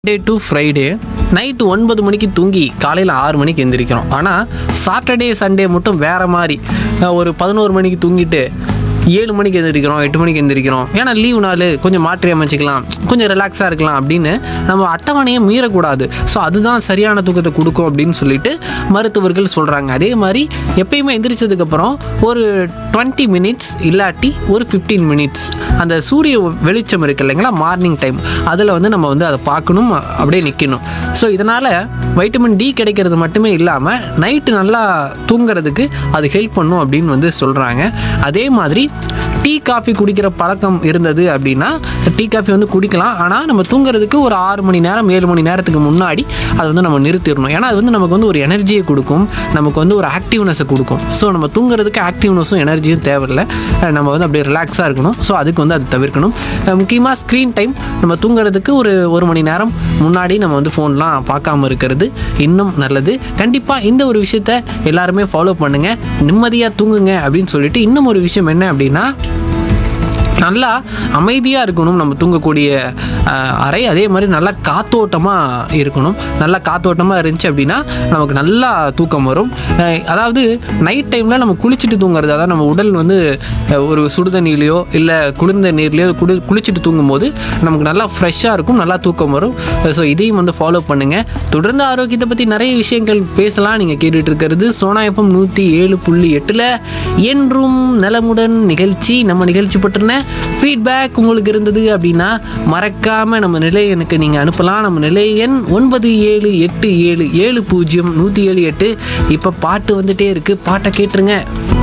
day to Friday night ஒன்பது மணிக்கு தூங்கி காலையில் ஆறு மணிக்கு எந்திரிக்கிறோம் ஆனால் சாட்டர்டே சண்டே மட்டும் வேற மாதிரி அஹ் ஒரு பதினோரு மணிக்கு தூங்கிட்டு ஏழு மணிக்கு எந்திரிக்கிறோம் எட்டு மணிக்கு எந்திரிக்கிறோம் ஏன்னா லீவு நாள் கொஞ்சம் மாற்றி அமைச்சிக்கலாம் கொஞ்சம் ரிலாக்ஸாக இருக்கலாம் அப்படின்னு நம்ம அட்டவணையை மீறக்கூடாது ஸோ அதுதான் சரியான தூக்கத்தை கொடுக்கும் அப்படின்னு சொல்லிட்டு மருத்துவர்கள் சொல்கிறாங்க அதே மாதிரி எப்பயுமே எந்திரிச்சதுக்கப்புறம் ஒரு டுவெண்ட்டி மினிட்ஸ் இல்லாட்டி ஒரு ஃபிஃப்டீன் மினிட்ஸ் அந்த சூரிய வெளிச்சம் இருக்கு இல்லைங்களா மார்னிங் டைம் அதில் வந்து நம்ம வந்து அதை பார்க்கணும் அப்படியே நிற்கணும் ஸோ இதனால் வைட்டமின் டி கிடைக்கிறது மட்டுமே இல்லாமல் நைட்டு நல்லா தூங்குறதுக்கு அது ஹெல்ப் பண்ணும் அப்படின்னு வந்து சொல்கிறாங்க அதே மாதிரி டீ காஃபி குடிக்கிற பழக்கம் இருந்தது அப்படின்னா டீ காஃபி வந்து குடிக்கலாம் ஆனால் நம்ம தூங்குறதுக்கு ஒரு ஆறு மணி நேரம் ஏழு மணி நேரத்துக்கு முன்னாடி அதை வந்து நம்ம நிறுத்திடணும் ஏன்னா அது வந்து நமக்கு வந்து ஒரு எனர்ஜியை கொடுக்கும் நமக்கு வந்து ஒரு ஆக்டிவ்னஸை கொடுக்கும் ஸோ நம்ம தூங்குறதுக்கு ஆக்டிவ்னஸும் எனர்ஜியும் தேவையில்லை அஹ் நம்ம வந்து அப்படியே ரிலாக்ஸாக இருக்கணும் ஸோ அதுக்கு வந்து அது தவிர்க்கணும் முக்கியமாக ஸ்க்ரீன் டைம் நம்ம தூங்குறதுக்கு ஒரு ஒரு மணி நேரம் முன்னாடி நம்ம வந்து ஃபோன்லாம் பார்க்காம இருக்கிறது இன்னும் நல்லது கண்டிப்பாக இந்த ஒரு விஷயத்த எல்லாருமே ஃபாலோ பண்ணுங்கள் நிம்மதியாக தூங்குங்க அப்படின்னு சொல்லிட்டு இன்னும் ஒரு விஷயம் என்ன அப்படின்னா நல்லா அமைதியாக இருக்கணும் நம்ம தூங்கக்கூடிய அஹ், அறை அதே மாதிரி நல்லா காத்தோட்டமாக இருக்கணும் நல்லா காத்தோட்டமாக இருந்துச்சு அப்படின்னா நமக்கு நல்லா தூக்கம் வரும் அஹ், அதாவது நைட் டைமில் நம்ம குளிச்சுட்டு தூங்குறது அதாவது நம்ம உடல் வந்து அஹ், ஒரு சுடுதண்ணிலையோ இல்லை குளிர்ந்த நீர்லையோ குளி குளிச்சுட்டு தூங்கும்போது நமக்கு நல்லா ஃப்ரெஷ்ஷாக இருக்கும் நல்லா தூக்கம் வரும் ஸோ இதையும் வந்து ஃபாலோ பண்ணுங்கள் தொடர்ந்து ஆரோக்கியத்தை பற்றி நிறைய விஷயங்கள் பேசலாம் நீங்கள் கேட்டுட்டு இருக்கிறது சோனா எஃப்எம் நூற்றி ஏழு புள்ளி எட்டில் என்றும் நலமுடன் நிகழ்ச்சி நம்ம நிகழ்ச்சி பற்றின ஃபீட்பேக் உங்களுக்கு இருந்தது அப்படின்னா மறக்காமல் நம்ம நிலையனுக்கு நீங்கள் அனுப்பலாம் நம்ம நிலைய எண் ஒன்பது ஏழு எட்டு ஏழு ஏழு பூஜ்ஜியம் நூற்றி ஏழு எட்டு இப்போ பாட்டு வந்துட்டே இருக்குது பாட்டை கேட்டுருங்க